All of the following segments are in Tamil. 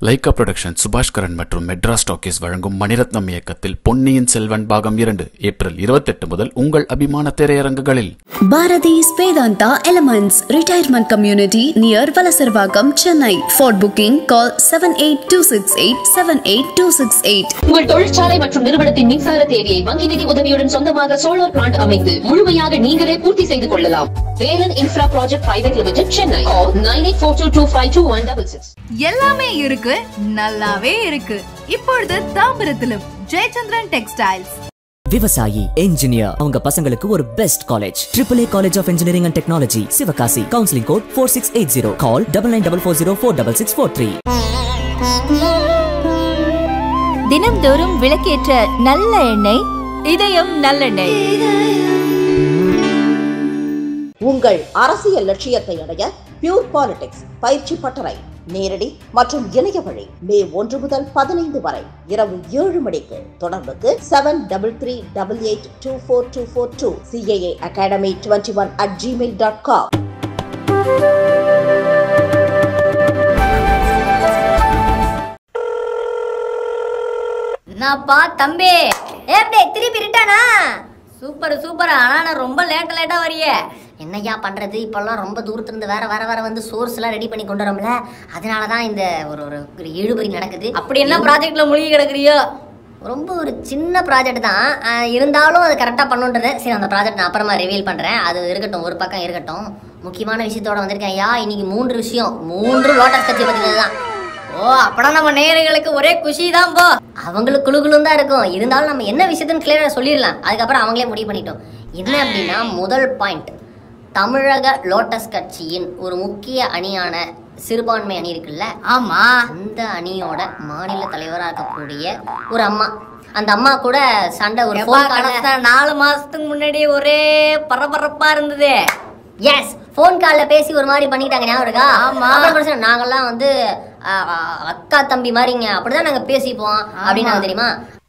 லைகா புரொடக்ஷன் சுபாஷ் கரன் மற்றும் மெட்ராஸ் டாக்கீஸ் வழங்கும் மணிரத்னம் இயக்கத்தில் பொன்னியின் செல்வன் பாகம் இரண்டு ஏப்ரல் இருபத்தெட்டு முதல் உங்கள் அபிமான திரையரங்குகளில் Bharati's Vedanta Elements Retirement Community near Valasarvagam, Chennai. For booking, call 78268 உங்கள் தொழிற்சாலை மற்றும் நிறுவனத்தின் மின்சார தேவையை வங்கி நிதி உதவியுடன் சொந்தமாக சோலார் பிளான்ட் அமைத்து முழுமையாக நீங்களே பூர்த்தி செய்து கொள்ளலாம் Velan infra project private limited Chennai nine eight four two two five two one double six எல்லாமே இருக்கு நல்லாவே இருக்கு இப்பொழுது தாம்பரத்திலும் ஜெயச்சந்திரன் டெக்ஸ்டைல்ஸ் விவசாயி என்ஜினியர் அவங்க பசங்களுக்கு ஒரு best college triple A college of engineering and technology Sivakasi counselling code four six eight zero call double nine double four zero four double six four three தினம்தோறும் விளக்கேற்ற நல்ல எண்ணெய் இதயம் நல்லெண்ணெய் உங்கள் அரசியல் லட்சியத்தை அடைய பியூர் பாலிடிக்ஸ் பயிற்சி பட்டறை நேரடி மற்றும் இணைய வழி மே ஒன்று முதல் பதினைந்து வரை இரவு ஏழு மணிக்கு தொடர்புக்கு seven double three double eight two four two four two CAA academy twenty one at Gmail dot com என்னப்பா தம்பி ஏப்டே திருப்பி ரிட்டானா சூப்பர் சூப்பர் ஆனா நான் ரொம்ப லேட் லேட்டா வரியே என்னய்யா பண்றது இப்பெல்லாம் ரொம்ப தூரத்துல இருந்து வேற வர வர வந்து சோர்ஸ் எல்லாம் ரெடி பண்ணி கொண்டு வரோம்ல அதனால தான் இந்த ஒரு ஒரு ஒரு இழுபறி நடக்குது அப்படி என்ன ப்ராஜெக்ட்ல மூழ்கி கிடக்குறியோ ரொம்ப ஒரு சின்ன ப்ராஜெக்ட் தான் ஆஹ் இருந்தாலும் அது கரெக்டாக பண்ணுன்றது சரி அந்த ப்ராஜெக்ட் நான் அப்புறமா ரிவீல் பண்ணுறேன் அது இருக்கட்டும் ஒரு பக்கம் இருக்கட்டும் முக்கியமான விஷயத்தோட வந்திருக்கேன் ஐயா இன்னைக்கு மூன்று விஷயம் மூன்று லோட்டஸ் கட்சி பற்றி தான் ஓ அப்பனா நம்ம நேயர்களுக்கு ஒரே குஷி தான் போ அவங்களுக்கு குழு குழுன்னு தான் இருக்கும் இருந்தாலும் நம்ம என்ன விஷயத்துன்னு கிளியரா சொல்லிடலாம் அதுக்கப்புறம் அவங்களே முடிவு பண்ணிட்டோம் என்ன அப்படின்னா முதல் பாயிண்ட் தமிழக லோட்டஸ் கட்சியின் ஒரு முக்கிய அணியான சிறுபான்மை அணி இருக்குல்ல ஆமா அந்த அணியோட மாநில தலைவராக இருக்கக்கூடிய ஒரு அம்மா அந்த அம்மா கூட சண்டை ஒரு phone நாலு மாசத்துக்கு முன்னாடி ஒரே பரபரப்பா இருந்தது எஸ் ஃபோன் கால்ல பேசி ஒரு மாதிரி பண்ணிட்டாங்க ஞாபகம் இருக்கா ஆமா பிரச்சனை நாங்கெல்லாம் வந்து அ, அ, அக்கா தம்பி மாதிரிங்க அப்படிதான் நாங்க பேசிப்போம் அப்படின்னு நாங்க தெரியுமா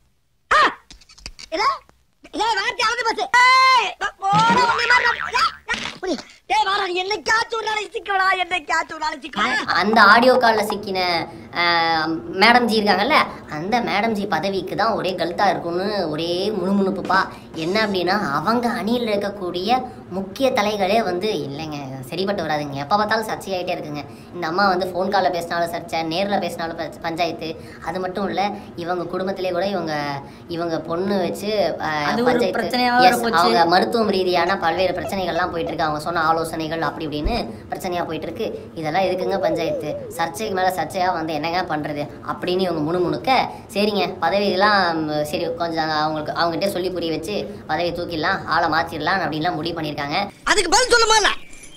அந்த ஆடியோ கால்ல சிக்கின மேடம் ஜி இருக்காங்கல்ல அந்த மேடம் ஜி பதவிக்கு தான் ஒரே கல்தா இருக்கும்னு ஒரே முணுமுணுப்புப்பா என்ன அப்படின்னா அவங்க அணியில் இருக்கக்கூடிய முக்கிய தலைகளே வந்து இல்லைங்க சரிப்பட்டு வராதுங்க எப்போ பார்த்தாலும் சர்ச்சையாயிட்டே இருக்குங்க இந்த அம்மா வந்து ஃபோன் காலில் பேசினாலும் சர்ச்சை நேரில் பேசினாலும் ப- பஞ்சாயத்து அது மட்டும் இல்லை இவங்க குடும்பத்திலே கூட இவங்க இவங்க பொண்ணு வச்சு அஹ், அது ஒரு பஞ்சாயத்து பிரச்சனையாவா Yes, போச்சு. அவங்க மருத்துவம் ரீதியான பல்வேறு பிரச்சனைகள்லாம் போயிட்டு இருக்கு அவங்க சொன்ன ஆலோசனைகள் அப்படி இப்படின்னு பிரச்சனையா போயிட்டு இருக்கு இதெல்லாம் எதுக்குங்க பஞ்சாயத்து சர்ச்சைக்கு மேல சர்ச்சையா வந்து என்னங்க பண்றது அப்படின்னு இவங்க முணுமுணுக்க சரிங்க பதவியெல்லாம் ம், சரி கொஞ்சம் அவங்களுக்கு அவங்ககிட்ட சொல்லி புரிய வச்சு பதவி தூக்கிடலாம் ஆளை மாத்திடலாம் அப்படின்லாம் முடிவு பண்ணியிருக்காங்க அதுக்கு பதில் சொல்லுமா இல்ல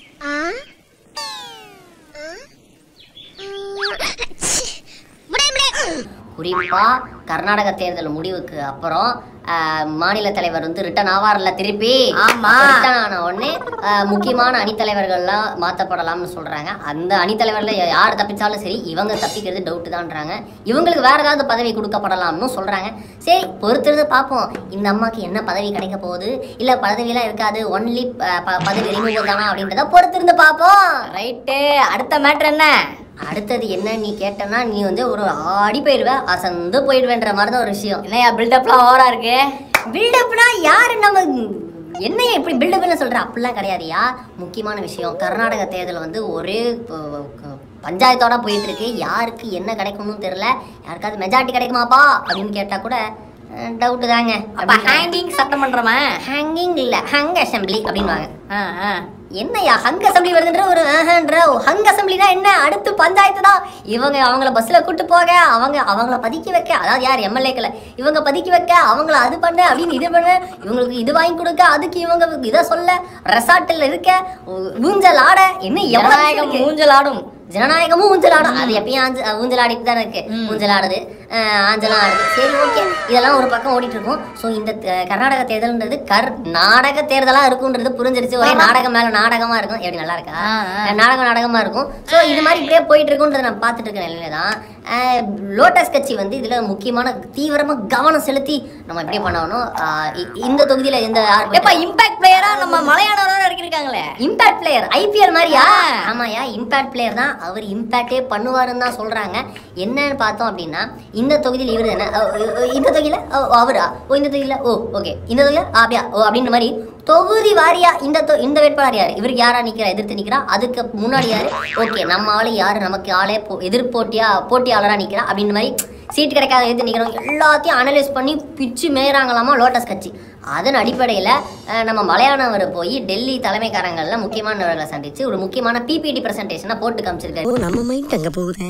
குறிப்பா கர்நாடக தேர்தல் முடிவுக்கு அப்புறம் ஆஹ், மாநில தலைவர் வந்து ரிட்டர்ன் ஆவார்ல திருப்பி ஆமா. ரிட்டர்ன் ஆன உடனே ஆஹ், முக்கியமான அணித்தலைவர்கள்லாம் மாத்தப்படலாம்னு சொல்றாங்க அந்த அணித்தலைவர்ல யார் தப்பிச்சாலும் சரி இவங்க தப்பிக்கிறது டவுட் தான்றாங்க இவங்களுக்கு வேற ஏதாவது பதவி கொடுக்கப்படலாம்னு சொல்றாங்க சரி பொறுத்திருந்து பார்ப்போம் இந்த அம்மாக்கு என்ன பதவி கிடைக்க போகுது இல்ல பதவியெல்லாம் இருக்காது ஒன்லி பதவி ரிமூவல் தானா அப்படின்றத பொறுத்திருந்து பார்ப்போம் ரைட்டு அடுத்த மேட்ரு என்ன அடுத்தது என்ன நீ கேட்டனா நீ வந்து ஒரு ஆடி போயிடுவ அசந்து போயிடுவேன்ற மாதிரி தான் ஒரு விஷயம் என்னையா பில்டப்லாம் ஓவரா இருக்கு பில்டப்னா யாரு நம்ம என்னையா இப்படி பில்டப்னு சொல்ற அப்படிலாம் கிடையாதுயா முக்கியமான விஷயம் கர்நாடக தேர்தல் வந்து ஒரே ப- க- பஞ்சாயத்தோட போயிட்டு இருக்கு யாருக்கு என்ன கிடைக்கும்னு தெரியல யாருக்காவது மெஜாரிட்டி கிடைக்குமாப்பா அப்படின்னு கேட்டா கூட டவுட் தாங்க ஹேங்கிங் சட்டமன்றமா ஹேங்கிங் இல்ல ஹங் அசம்பிளி அப்படின்வாங்க என்னையா ஹங் அசம்பிளி வருதுன்ற ஒரு ஆஹன்ற ஹங் அசம்பிளினா என்ன அடுத்து பஞ்சாயத்து தான் இவங்க அவங்கள பஸ்ல கூட்டு போக அவங்க அவங்கள பதுக்கி வைக்க அதாவது யார் எம்எல்ஏக்களை இவங்க பதுக்கி வைக்க அவங்கள அது பண்ண அப்படின்னு இது பண்ண இவங்களுக்கு இது வாங்கி கொடுக்க அதுக்கு இவங்க இதை சொல்ல ரெசார்ட்ல இருக்க ஊ- ஊஞ்சல் ஆட என்ன எவ்வளவு ஊஞ்சல் ஆடும் ஜனநாயகமும் ஊஞ்சல் ஆடும் அது எப்பயும் ஆஞ்சு- ஊஞ்சல் ஆடிட்டு தான் இருக்கு ஊஞ்சல் ஆடுது அஹ், ஆஞ்சலாம் ஆடுது சரி ஓகே இதெல்லாம் ஒரு பக்கம் ஓடிட்டு இருக்கும் ஸோ இந்த த- கர்நாடக தேர்தல்ன்றது கர் நாடக தேர்தலா இருக்கும்ன்றது புரிஞ்சிருச்சு ஒரே நாடகம் மேல நாடகமா இருக்கும் எப்படி நல்லா இருக்கா நாடகம் நாடகமா இருக்கும் ஸோ இது மாதிரி இப்படியே போயிட்டு இருக்குன்றத நான் பார்த்துட்டு இருக்க நிலையில தான் அஹ், லோட்டஸ் கட்சி வந்து இதுல முக்கியமான தீவிரமா கவனம் செலுத்தி நம்ம எப்படி பண்ணணும் அஹ், இ- இந்த தொகுதியில இந்த எப்ப இம்பாக்ட் பிளேயரா நம்ம மலையாளவரோட இருக்காங்களே இம்பாக்ட் பிளேயர் ஐபிஎல் மாதிரியா ஆமாயா இம்பாக்ட் பிளேயர் தான் அவர் இம்பாக்டே பண்ணுவாருன்னு தான் சொல்றாங்க என்னன்னு பார்த்தோம் அப்படின்னா இந்த தொகுதியில் இவர் என்ன அ, அ, அ, இந்த தொகுதியில ஓ, அவரா ஓ இந்த தொகுதியில ஓ ஓகே இந்த தொகுதியில ஆ, அப்படியா ஓ அப்படின்ற மாதிரி தொகுதி வாரியா இந்த தொ- இந்த வேட்பாளர் யாரு இவருக்கு யாரா நிக்கிறா எதிர்த்து நிக்கிறா அதுக்கு முன்னாடி யாரு ஓகே நம்ம ஆளு யாரு நமக்கு ஆளே போ- எதிர்போட்டியா போட்டியாளரா நிக்கிறா அப்படின்ற மாதிரி சீட் கிடைக்காத எதிர்த்து நிக்கிறவங்க எல்லாத்தையும் அனலைஸ் பண்ணி பிச்சு மேயறாங்களாமா லோட்டஸ் கட்சி அதன் அடிப்படையில் நம்ம மலையாளவர் போய் டெல்லி தலைமைக்காரங்களில் முக்கியமானவர்களை சந்திச்சு ஒரு முக்கியமான பிபிடி பிரசன்டேஷனை போட்டு காமிச்சிருக்காரு நம்ம மைண்ட் அங்க போகுது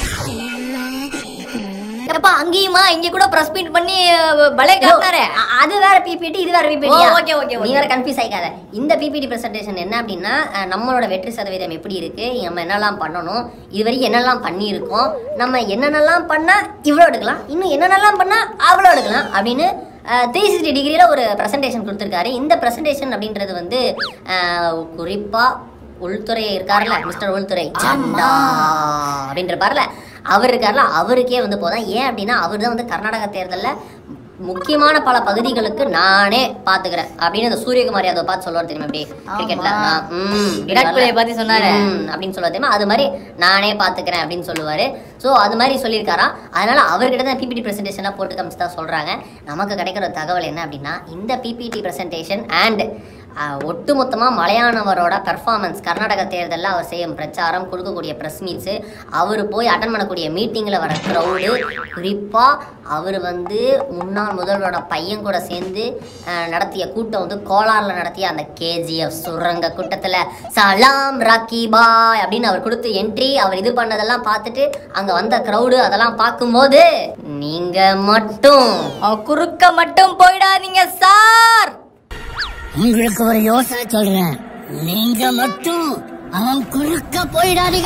எப்பா அங்கேயுமா இங்க கூட பிரஸ் மீட் பண்ணி பலே காட்டினாரே அ- அது வேற பிபிடி இது வேற பிபிடி ஓ, okay, okay, நீ okay. வேற கன்ஃபியூஸ் ஆயிக்காத இந்த பிபிடி பிரசன்டேஷன் என்ன அப்படின்னா அஹ், நம்மளோட வெற்றி சதவீதம் எப்படி இருக்கு நம்ம என்னெல்லாம் பண்ணணும் இது வரைக்கும் என்னெல்லாம் பண்ணியிருக்கோம் நம்ம என்னென்னலாம் பண்ணா இவ்வளோ எடுக்கலாம் இன்னும் என்னென்னலாம் பண்ணா அவ்வளோ எடுக்கலாம் அப்படின்னு த்ரீ சிக்ஸ்டி டிகிரியில் ஒரு ப்ரெசன்டேஷன் கொடுத்துருக்காரு இந்த ப்ரெசன்டேஷன் அப்படின்றது வந்து அஹ், குறிப்பா உள்துறை இருக்காருல்ல மிஸ்டர் உள்துறை ஜண்டா அப்படின்ற பாருல அவர் இருக்கார்ல அவருக்கே வந்து போதான் ஏன் அப்படின்னா அவர் தான் வந்து கர்நாடக தேர்தலில் முக்கியமான பல பகுதிகளுக்கு நானே பாத்துக்கிறேன் அப்படின்னு அந்த சூரியகுமார் யாதவ் பார்த்து சொல்லுவார் தெரியுமா அப்படி கிரிக்கெட்ல நான், ம், விராட் கோலியை பத்தி சொன்னாரு. ம், அப்படின்னு சொல்லுவார் தெரியுமா அது மாதிரி நானே பாத்துக்கிறேன் அப்படின்னு சொல்லுவாரு ஸோ அது மாதிரி சொல்லியிருக்காரா அதனால அவர்கிட்ட தான் பிபிடி பிரசன்டேஷனாக போட்டு காமிச்சு தான் சொல்றாங்க நமக்கு கிடைக்கிற ஒரு தகவல் என்ன அப்படின்னா இந்த பிபிடி பிரசன்டேஷன் அண்ட் ஒட்டுமொத்தமாக மலையானவரோட பெர்ஃபார்மன்ஸ் கர்நாடக தேர்தலில் அவர் செய்யும் பிரச்சாரம் கொடுக்கக்கூடிய ப்ரெஸ் மீட்ஸு அவர் போய் அட்டன் பண்ணக்கூடிய மீட்டிங்கில் வர க்ரௌடு குறிப்பாக அவர் வந்து முன்னாள் முதல்வரோட பையன் கூட சேர்ந்து அஹ், நடத்திய கூட்டம் வந்து கோலாரில் நடத்திய அந்த கேஜிஎஃப் சுரங்க கூட்டத்தில் சலாம் ராக்கி பாய் அப்படின்னு அவர் கொடுத்த என்ட்ரி அவர் இது பண்ணதெல்லாம் பார்த்துட்டு அங்கே வந்த க்ரௌடு அதெல்லாம் பார்க்கும்போது நீங்கள் மட்டும் குறுக்க மட்டும் போயிடாதீங்க சார் உங்களுக்கு ஒரு யோசனை சொல்றேன் நீங்க மட்டும் அவன் குறுக்க போயிடாதீங்க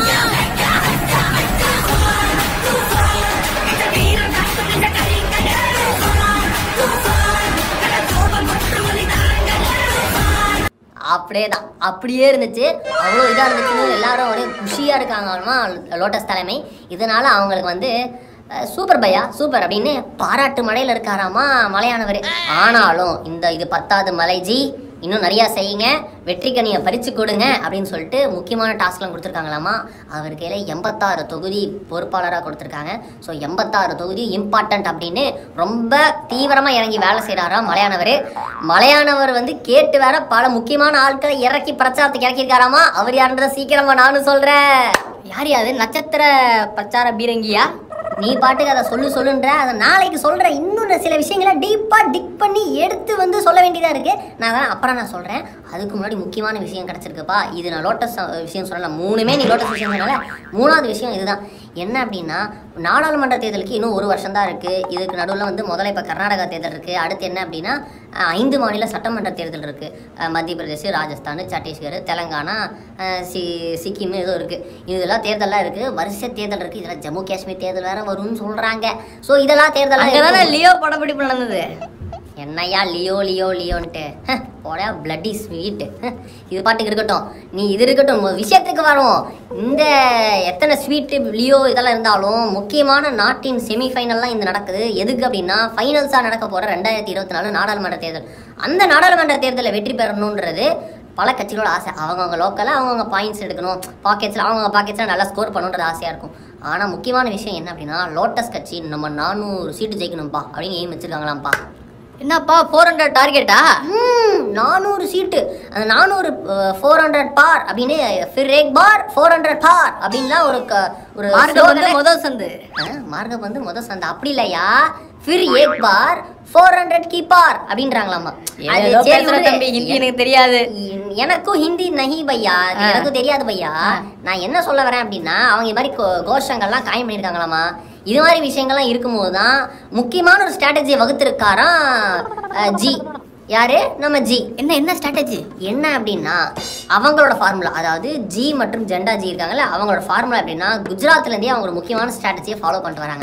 அப்படியே தான் அப்படியே இருந்துச்சு அவ்வளோ இதாக இருந்துச்சுன்னு எல்லாரும் ஒரே குஷியாக இருக்காங்கம்மா லோட்டஸ் தலைமை இதனால அவங்களுக்கு வந்து அஹ், சூப்பர் பையா சூப்பர் அப்படின்னு பாராட்டு மழையில் இருக்காராமா மலையானவர் ஆனாலும் இந்த இது பத்தாவது மலைஜி இன்னும் நிறையா செய்யுங்க வெற்றிக்கனியை பறித்து கொடுங்க அப்படின்னு சொல்லிட்டு முக்கியமான டாஸ்க்லாம் கொடுத்துருக்காங்களாமா அவர் கையில் எண்பத்தாறு தொகுதி பொறுப்பாளராக கொடுத்துருக்காங்க ஸோ எண்பத்தாறு தொகுதி இம்பார்ட்டன்ட் அப்படின்னு ரொம்ப தீவிரமாக இறங்கி வேலை செய்கிறாராம் மலையானவர் மலையானவர் வந்து கேட்டு வேற பல முக்கியமான ஆட்களை இறக்கி பிரச்சாரத்துக்கு இறக்கியிருக்காராமா அவர் யாருன்றத சீக்கிரமா நானும் சொல்கிறேன் யார் யாது நட்சத்திர பிரச்சார பீரங்கியா நீ பாட்டுக்கு அதை சொல்லு சொல்லுன்ற அதை நாளைக்கு சொல்கிறேன் இன்னும் சில விஷயங்களை டீப்பாக டிக் பண்ணி எடுத்து வந்து சொல்ல வேண்டியதாக இருக்குது நான் வேணா அப்புறம் நான் சொல்கிறேன் அதுக்கு முன்னாடி முக்கியமான விஷயம் கிடச்சிருக்குப்பா இது நான் லோட்டஸ் அஹ், விஷயம் சொல்லல மூணுமே நீ லோட்டஸ் விஷயம் சொன்னால மூணாவது விஷயம் இதுதான் என்ன அப்படின்னா நாடாளுமன்ற தேர்தலுக்கு இன்னும் ஒரு வருஷம் தான் இருக்குது இதுக்கு நடுவில் வந்து முதல்ல இப்போ கர்நாடகா தேர்தல் இருக்குது அடுத்து என்ன அப்படின்னா அஹ், ஐந்து மாநில சட்டமன்ற தேர்தல் இருக்குது மத்திய பிரதேஷ் ராஜஸ்தான் சத்தீஸ்கர் தெலங்கானா அஹ், சி சிக்கிம் ஏதோ இருக்குது இதெல்லாம் தேர்தல்லாம் இருக்குது வருஷ தேர்தல் இருக்குது இதெல்லாம் ஜம்மு காஷ்மீர் தேர்தல் வேற வரும்னு சொல்கிறாங்க ஸோ இதெல்லாம் தேர்தலாம் அங்கதானே இருக்கும். லியோ படப்பிடிப்பு நடந்தது என்னையா லியோ லியோ லியோன்ட்டு ஹ, போடா பிளட்டி ஸ்வீட் இது பாட்டுக்கு இருக்கட்டும் நீ இது இருக்கட்டும் மு- விஷயத்துக்கு வரும் இந்த எத்தனை ஸ்வீட்டு லியோ இதெல்லாம் இருந்தாலும் முக்கியமான நாட்டின் செமிஃபைனல்லாம் இந்த நடக்குது எதுக்கு அப்படின்னா ஃபைனல்ஸாக நடக்க போகிற ரெண்டாயிரத்தி இருபத்தி நாலு நாடாளுமன்ற தேர்தல் அந்த நாடாளுமன்ற தேர்தலில் வெற்றி பெறணுன்றது பல கட்சிகளோட ஆசை அவங்கவுங்க லோக்கலாக அவங்கவுங்க பாயிண்ட்ஸ் எடுக்கணும் பாக்கெட்ஸில் அவங்கவுங்க பாக்கெட்ஸில் நல்லா ஸ்கோர் பண்ணணுன்றது ஆசையாக இருக்கும் ஆனால் முக்கியமான விஷயம் என்ன அப்படின்னா லோட்டஸ் கட்சி நம்ம நானூறு சீட்டு ஜெயிக்கணும்ப்பா அப்படின்னு எய்ம் வச்சிருக்காங்களாம்ப்பா என்னப்பா ஃபோர் ஹண்ட்ரட் டார்கெட்டா ம், நானூறு சீட்டு அந்த நானூறு ஃபோர் ஹண்ட்ரட் பார் அப்படின்னு ஃபிர் ஏக் பார் ஃபோர் ஹண்ட்ரட் பார் அப்படின்லாம் ஒரு க- ஒரு மார்க்கம் வந்து slogan-ஏ- முதல் சந்து ஆ, மார்க்கம் வந்து முத சந்தை அப்படி இல்லையா ஃபிர் ஏக் பார் ஃபோர் ஹண்ட்ரட் கி பார் அப்படின்றாங்களாமா அது ஏதோ சரி பேசுற விடு. தம்பி ஹிந்தி எனக்கு தெரியாது எ- எனக்கும் ஹிந்தி நஹி பையா அது ஆ. எனக்கும் தெரியாது பையா நான் என்ன சொல்ல வரேன் அப்படின்னா அவங்க இது மாதிரி கோ- கோஷங்கள்லாம் காயம் பண்ணியிருக்காங்களாமா இது மாதிரி விஷயங்கள்லாம் இருக்கும்போது தான் முக்கியமான ஒரு ஸ்ட்ராட்டஜியை வகுத்திருக்காராம் அஹ், ஜி யாரு நம்ம ஜி என்ன என்ன ஸ்ட்ராட்டஜி என்ன அப்படின்னா அவங்களோட ஃபார்முலா அதாவது ஜி மற்றும் ஜெண்டா ஜி இருக்காங்கல்ல அவங்களோட ஃபார்முலா எப்படின்னா குஜராத்லேருந்தே அவங்க ஒரு முக்கியமான ஸ்ட்ராட்டஜியை ஃபாலோ பண்ணிட்டு வராங்க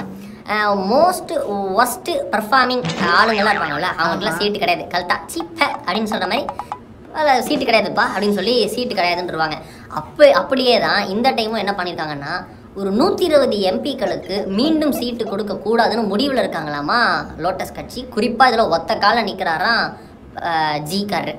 மோஸ்ட் ஒஸ்ட் பர்ஃபார்மிங் ஆளுங்கள்லாம் இருப்பாங்கல்ல அவங்களுக்குலாம் சீட்டு கிடையாது கல்ட்டா சீப்ப அப்படின்னு சொல்கிற மாதிரி அதில் சீட்டு கிடையாதுப்பா அப்படின்னு சொல்லி சீட்டு கிடையாதுன்றவாங்க அப்போ அப்படியே தான் இந்த டைமும் என்ன பண்ணியிருக்காங்கன்னா ஒரு நூற்றி இருபது எம்பிக்களுக்கு மீண்டும் சீட்டு கொடுக்க கூடாதுன்னு முடிவில் இருக்காங்களாமா லோட்டஸ் கட்சி குறிப்பாக இதில் ஒத்த கால நிற்கிறாராம் ஜி காரர்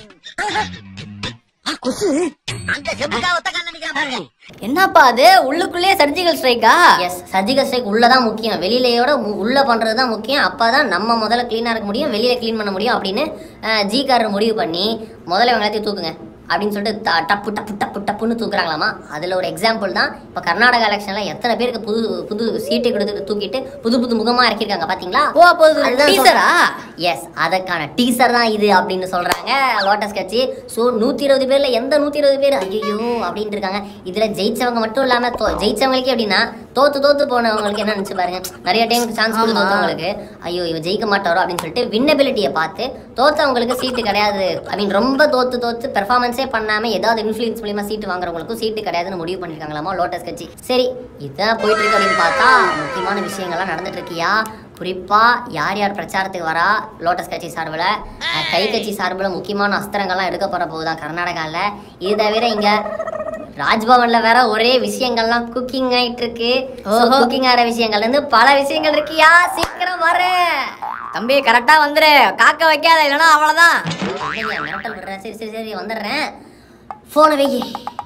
என்னப்பா அது உள்ளுக்குள்ளேயே சர்ஜிக்கல் ஸ்ட்ரைக்கா எஸ் சர்ஜிக்கல் ஸ்ட்ரைக் உள்ளதான் முக்கியம் வெளியிலையோட மு- உள்ள பண்றது தான் முக்கியம் அப்பதான் நம்ம முதல்ல க்ளீனா இருக்க முடியும் வெளியில க்ளீன் பண்ண முடியும் அப்படின்னு ஜி காரர் முடிவு பண்ணி முதல்ல இவங்க எல்லாத்தையும் தூக்குங்க அப்படின்னு சொல்லிட்டு த- டப்பு டப்பு டப்பு டப்புன்னு தூக்குறாங்களாமா அதுல ஒரு எக்ஸாம்பிள் தான் இப்போ கர்நாடகா எலெக்ஷன்ல எத்தனை பேருக்கு புது புது சீட்டை கொடுத்து தூக்கிட்டு புது புது முகமா இறக்கிருக்காங்க பாத்தீங்களா ஓ அப்போ டீசரா எஸ் அதற்கான டீசர் தான் இது அப்படின்னு சொல்றாங்க லோட்டஸ் கட்சி ஸோ நூத்தி இருபது பேர்ல எந்த நூத்தி இருபது பேர் ஐயோ அப்படின்ட்டு இருக்காங்க இதுல ஜெயிச்சவங்க மட்டும் இல்லாம தோ- ஜெயிச்சவங்களுக்கே அப்படின்னா தோத்து தோத்து போனவங்களுக்கு என்ன நினைச்சு பாருங்க நிறைய டைம் சான்ஸ் கொடுத்து தோத்தவங்களுக்கு ஐயோ இவ ஜெயிக்க மாட்டாரோ அப்படின்னு சொல்லிட்டு வின்னபிலிட்டியை பார்த்து தோத்தவங்களுக்கு சீட்டு கிடையாது ஐ மீன் ரொம்ப தோத்து தோத்து பெர்ஃபார்மன்ஸே பண்ணாம ஏதாவது இன்ஃபுளுன்ஸ் மூலியமா சீட்டு வாங்குறவங்களுக்கும் சீட்டு கிடையாதுன்னு முடிவு பண்ணிருக்காங்களாமா லோட்டஸ் கட்சி சரி இதான் போயிட்டு இருக்கு அப்படின்னு பார்த்தா முக்கியமான விஷயங்கள்லாம் நடந்துட்டு இருக்கியா குறிப்பா யார் யார் பிரச்சாரத்துக்கு வரா லோட்டஸ் கட்சி சார்பில் அஹ், கை கட்சி சார்பில் முக்கியமான அஸ்திரங்கள்லாம் எடுக்க போற போகுதான் கர்நாடகாவில் இது தவிர இங்க ராஜ்பவன்ல வேற ஒரே விஷயங்கள்லாம் குக்கிங் ஆயிட்டு இருக்கு குக்கிங் ஆகிற விஷயங்கள்ல இருந்து பல விஷயங்கள் இருக்கியா சீக்கிரம் வரேன் தம்பி கரெக்டா வந்துரு காக்க வைக்காத இல்லைன்னா அவ்வளவுதான் என்னய்யா, மிரட்டல் விடுற சரி சரி சரி வந்துடுறேன் போனை வெயி